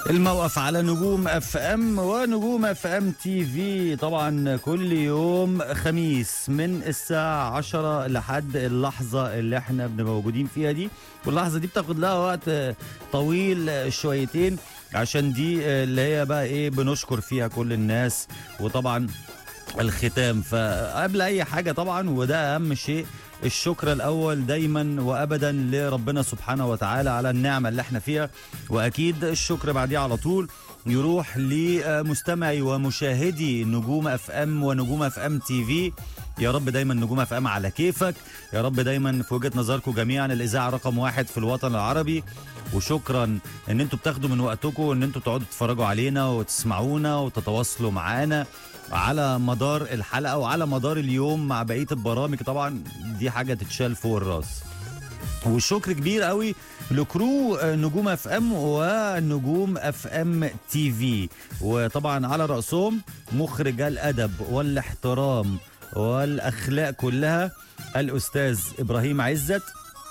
الموقف على نجوم اف ام ونجوم اف ام تي في طبعا كل يوم خميس من الساعة 10 لحد اللحظة اللي احنا بنبقى موجودين فيها دي واللحظة دي بتاخد لها وقت طويل شويتين عشان دي اللي هي بقى ايه بنشكر فيها كل الناس وطبعا الختام فقبل اي حاجة طبعا وده اهم شيء الشكر الاول دايما وابدا لربنا سبحانه وتعالى على النعمه اللي احنا فيها واكيد الشكر بعديه على طول يروح لمستمعي ومشاهدي نجوم اف ام ونجوم اف ام تي في يا رب دايما نجوم اف ام على كيفك يا رب دايما في وجهه نظركم جميعا الاذاعه رقم واحد في الوطن العربي وشكرا ان انتوا بتاخدوا من وقتكم ان انتوا تقعدوا تتفرجوا علينا وتسمعونا وتتواصلوا معانا على مدار الحلقه وعلى مدار اليوم مع بقيه البرامج طبعا دي حاجه تتشال فوق الراس والشكر كبير قوي لكرو نجوم اف ام ونجوم اف ام تي في وطبعا على راسهم مخرج الادب والاحترام والاخلاق كلها الاستاذ ابراهيم عزت